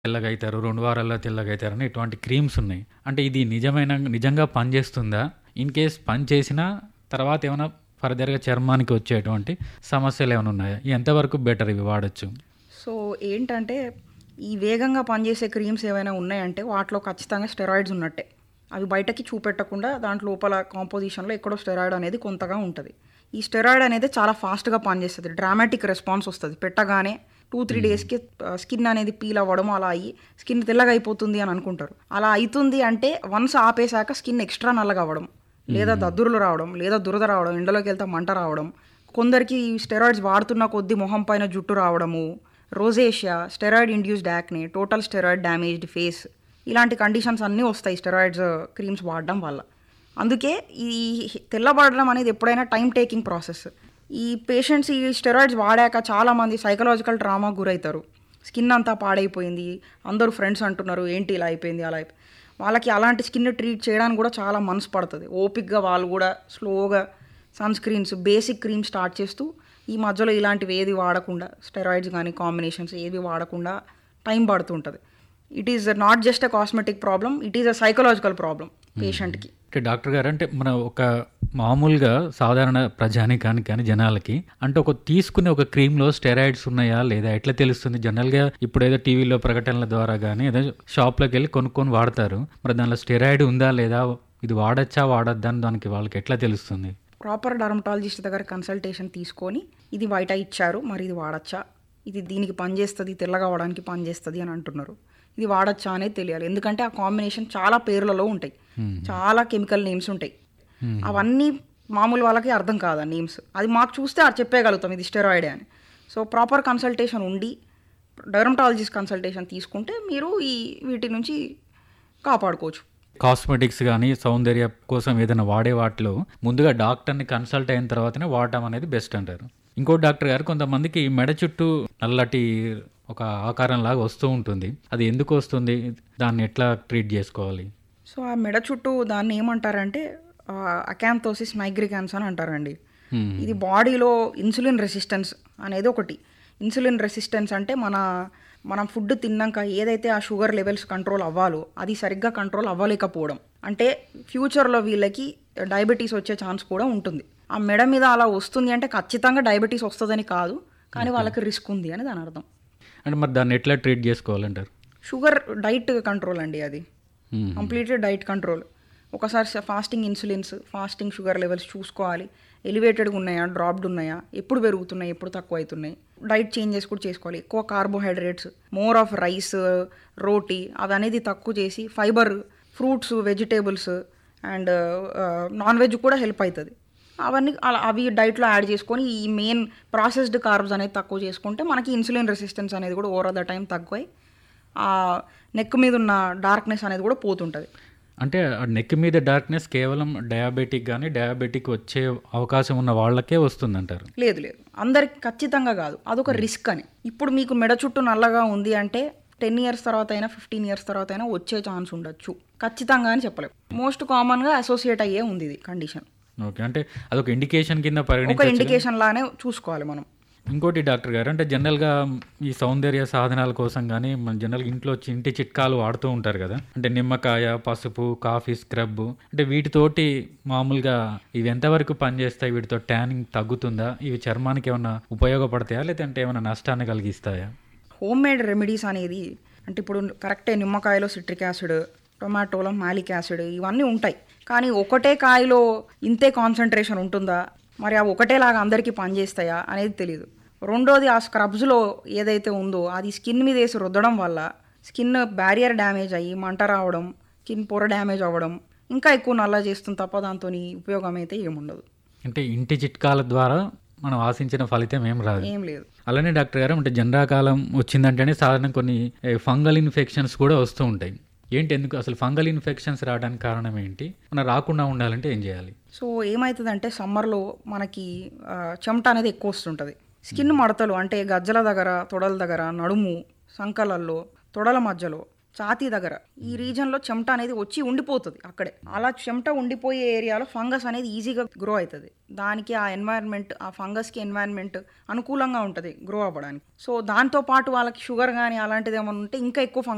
తెల్లగా అవుతారు రెండు వారాల్లో తెల్లగా అవుతారు అని ఇటువంటి క్రీమ్స్ ఉన్నాయి అంటే ఇది నిజమైన నిజంగా పనిచేస్తుందా ఇన్ కేస్ పని చేసినా తర్వాత ఏమైనా ఫర్దర్గా చర్మానికి వచ్చేటువంటి సమస్యలు ఏమైనా ఉన్నాయా ఎంతవరకు బెటర్ ఇవి వాడచ్చు సో ఏంటంటే ఈ వేగంగా పనిచేసే క్రీమ్స్ ఏవైనా ఉన్నాయంటే వాటిలో ఖచ్చితంగా స్టెరాయిడ్స్ ఉన్నట్టే అవి బయటకి చూపెట్టకుండా దాంట్లో లోపల కాంపోజిషన్లో ఎక్కడో స్టెరాయిడ్ అనేది కొంతగా ఉంటుంది ఈ స్టెరాయిడ్ అనేది చాలా ఫాస్ట్గా పనిచేస్తుంది డ్రామాటిక్ రెస్పాన్స్ వస్తుంది పెట్టగానే టూ త్రీ డేస్కి స్కిన్ అనేది పీల్ అవ్వడం అలా అయ్యి స్కిన్ తెల్లగా అయిపోతుంది అని అనుకుంటారు అలా అవుతుంది అంటే వన్స్ ఆపేశాక స్కిన్ ఎక్స్ట్రా నల్లగా అవ్వడం లేదా దద్దురులు రావడం లేదా దురద రావడం ఎండలోకి వెళ్తే మంట రావడం కొందరికి స్టెరాయిడ్స్ వాడుతున్న కొద్దీ మొహం పైన జుట్టు రావడము rosacea steroid induced acne total steroid damaged face ఇలాంటి కండిషన్స్ అన్నీ వస్తాయి స్టెరాయిడ్స్ క్రీమ్స్ వాడడం వల్ల అందుకే ఈ తెల్లబడడం అనేది ఎప్పుడైనా టైం టేకింగ్ ప్రాసెస్ ఈ పేషెంట్స్ ఈ స్టెరాయిడ్స్ వాడాక చాలామంది సైకలాజికల్ ట్రామా గురవుతారు స్కిన్ అంతా పాడైపోయింది అందరూ ఫ్రెండ్స్ అంటున్నారు ఏంటి ఇలా అయిపోయింది అలా అయిపోయింది వాళ్ళకి అలాంటి స్కిన్ ట్రీట్ చేయడానికి కూడా చాలా మనసు పడుతుంది ఓపిక్గా వాళ్ళు కూడా స్లోగా sunscreens basic cream start చేస్తూ ఈ మధ్యలో ఇలాంటివి ఏది వాడకుండా స్టెరాయిడ్స్ కానీ కాంబినేషన్స్ ఏవి వాడకుండా టైం పడుతుంటుంది it is not just a cosmetic problem it is a psychological problem పేషెంట్కి అంటే డాక్టర్ గారు అంటే మన ఒక మామూలుగా సాధారణ ప్రజానికానికి కానీ జనాలకి అంటే ఒక తీసుకునే ఒక క్రీమ్లో స్టెరాయిడ్స్ ఉన్నాయా లేదా ఎట్లా తెలుస్తుంది జనరల్గా ఇప్పుడు ఏదో టీవీలో ప్రకటనల ద్వారా కానీ ఏదో షాప్లోకి వెళ్ళి కొనుక్కొని వాడతారు మరి దానిలో స్టెరాయిడ్ ఉందా లేదా ఇది వాడచ్చా వాడద్దా అని దానికి వాళ్ళకి ఎట్లా తెలుస్తుంది ప్రాపర్ డర్మటాలజిస్ట్ దగ్గర కన్సల్టేషన్ తీసుకొని ఇది బయట ఇచ్చారు మరి ఇది వాడచ్చా ఇది దీనికి పనిచేస్తుంది తెల్లగా అవడానికి పనిచేస్తుంది అని అంటున్నారు ఇది వాడచ్చా అనేది తెలియాలి ఎందుకంటే ఆ కాంబినేషన్ చాలా పేర్లలో ఉంటాయి చాలా కెమికల్ నేమ్స్ ఉంటాయి అవన్నీ మామూలు వాళ్ళకి అర్థం కాదు ఆ నేమ్స్ అది మాకు చూస్తే అది చెప్పేయగలుగుతాం ఇది స్టెరాయిడే అని సో ప్రాపర్ కన్సల్టేషన్ ఉండి డర్మటాలజిస్ట్ కన్సల్టేషన్ తీసుకుంటే మీరు ఈ వీటి నుంచి కాపాడుకోవచ్చు కాస్మెటిక్స్ కానీ సౌందర్య కోసం ఏదైనా వాడే వాటిలో ముందుగా డాక్టర్ని కన్సల్ట్ అయిన తర్వాతనే వాడటం అనేది బెస్ట్ అంటారు ఇంకో డాక్టర్ గారు కొంతమందికి మెడ చుట్టూ నల్లటి ఒక ఆకారం లాగా వస్తూ ఉంటుంది అది ఎందుకు వస్తుంది దాన్ని ఎట్లా ట్రీట్ చేసుకోవాలి సో ఆ మెడ చుట్టూ దాన్ని ఏమంటారంటే అకాంతోసిస్ మైగ్రికాన్స్ అని అంటారండి Hmm. ఇది బాడీలో ఇన్సులిన్ రెసిస్టెన్స్ అనేది ఒకటి ఇన్సులిన్ రెసిస్టెన్స్ అంటే మన మనం ఫుడ్ తిన్నాక ఏదైతే ఆ షుగర్ లెవెల్స్ కంట్రోల్ అవ్వాలో అది సరిగ్గా కంట్రోల్ అవ్వలేకపోవడం అంటే ఫ్యూచర్లో వీళ్ళకి డయాబెటీస్ వచ్చే ఛాన్స్ కూడా ఉంటుంది ఆ మెడ మీద అలా వస్తుంది అంటే ఖచ్చితంగా డయాబెటీస్ వస్తుందని కాదు కానీ వాళ్ళకి రిస్క్ ఉంది అని దాని అర్థం అంటే మరి దాన్ని ఎట్లా ట్రీట్ చేసుకోవాలంటారు షుగర్ డైట్ కంట్రోల్ అండి అది Hmm. కంప్లీట్లీ డైట్ కంట్రోల్ ఒకసారి fasting insulins fasting sugar levels చూసుకోవాలి ఎలివేటెడ్గా ఉన్నాయా డ్రాప్డ్ ఉన్నాయా ఎప్పుడు పెరుగుతున్నాయి ఎప్పుడు తక్కువ అవుతున్నాయి డైట్ చేంజెస్ కూడా చేసుకోవాలి ఎక్కువ carbohydrates more of rice roti అది అనేది తక్కువ చేసి fibre fruits vegetables and non veg కూడా హెల్ప్ అవుతుంది అవన్నీ అలా అవి డైట్లో యాడ్ చేసుకొని ఈ మెయిన్ ప్రాసెస్డ్ కార్బ్స్ అనేది తక్కువ చేసుకుంటే మనకి ఇన్సులిన్ రెసిస్టెన్స్ అనేది కూడా ఓవర్ ద టైం తక్కువై ఆ నెక్ మీద ఉన్న డార్క్నెస్ అనేది కూడా పోతుంటుంది అంటే నెక్ మీద డార్క్నెస్ కేవలం డయాబెటిక్ కానీ డయాబెటిక్ వచ్చే అవకాశం ఉన్న వాళ్ళకే వస్తుందంటారు లేదు లేదు అందరికి ఖచ్చితంగా కాదు అదొక రిస్క్ అని ఇప్పుడు మీకు మెడ చుట్టూ నల్లగా ఉంది అంటే టెన్ ఇయర్స్ తర్వాత అయినా ఫిఫ్టీన్ ఇయర్స్ తర్వాత అయినా వచ్చే ఛాన్స్ ఉండొచ్చు ఖచ్చితంగా అని చెప్పలేము మోస్ట్ కామన్గా అసోసియేట్ అయ్యే ఉంది ఇది కండిషన్ ఓకే అంటే అదొక ఇండికేషన్ కింద ఒక పరిగణించ ఇండికేషన్ లానే చూసుకోవాలి మనం ఇంకోటి డాక్టర్ గారు అంటే జనరల్గా ఈ సౌందర్య సాధనాల కోసం కానీ మన జనరల్గా ఇంట్లో చి- ఇంటి చిట్కాలు వాడుతూ ఉంటారు కదా అంటే నిమ్మకాయ పసుపు కాఫీ స్క్రబ్ అంటే వీటితోటి మామూలుగా ఇవి ఎంతవరకు పనిచేస్తాయి వీటితో ట్యానింగ్ తగ్గుతుందా ఇవి చర్మానికి ఏమైనా ఉపయోగపడతాయా లేదంటే ఏమైనా నష్టాన్ని కలిగిస్తాయా హోమ్ మేడ్ రెమెడీస్ అనేది అంటే ఇప్పుడు కరెక్టే నిమ్మకాయలో సిట్రిక్ యాసిడ్ టొమాటోలో మాలిక్ యాసిడ్ ఇవన్నీ ఉంటాయి కానీ ఒకటే కాయలో ఇంతే కాన్సన్ట్రేషన్ ఉంటుందా మరి అవి ఒకటేలాగా అందరికీ పనిచేస్తాయా అనేది తెలియదు రెండోది ఆ స్క్రబ్స్లో ఏదైతే ఉందో అది స్కిన్ మీద వేసి రుద్దడం వల్ల స్కిన్ బ్యారియర్ డ్యామేజ్ అయ్యి మంట రావడం స్కిన్ పొర డ్యామేజ్ అవ్వడం ఇంకా ఎక్కువ నల్ల చేస్తుంది తప్ప దాంతో ఉపయోగం అయితే ఏముండదు అంటే ఇంటి చిట్కాల ద్వారా మనం ఆశించిన ఫలితం ఏం రాదు ఏం లేదు అలానే డాక్టర్ గారు అంటే జనరాకాలం వచ్చిందంటేనే సాధారణ కొన్ని ఫంగల్ ఇన్ఫెక్షన్స్ కూడా వస్తూ ఉంటాయి ఏంటి ఎందుకు అసలు ఫంగల్ ఇన్ఫెక్షన్స్ రావడానికి కారణం ఏంటి మనం రాకుండా ఉండాలంటే ఏం చేయాలి సో ఏమవుతుందంటే సమ్మర్లో మనకి ఆ, చెమట అనేది ఎక్కువ వస్తుంటుంది స్కిన్ మడతలు అంటే గజ్జల దగ్గర తొడల దగ్గర నడుము సంకలల్లో తొడల మధ్యలో ఛాతీ దగ్గర ఈ రీజన్లో చెమట అనేది వచ్చి ఉండిపోతుంది అక్కడే అలా చెమట ఉండిపోయే ఏరియాలో ఫంగస్ అనేది ఈజీగా గ్రో అవుతుంది దానికి ఆ ఎన్వైరన్మెంట్ ఆ ఫంగస్కి ఎన్వైరన్మెంట్ అనుకూలంగా ఉంటుంది గ్రో అవ్వడానికి సో దాంతో పాటు వాళ్ళకి షుగర్ కానీ అలాంటిది ఏమైనా ఉంటే ఇంకా ఎక్కువ ఫంగస్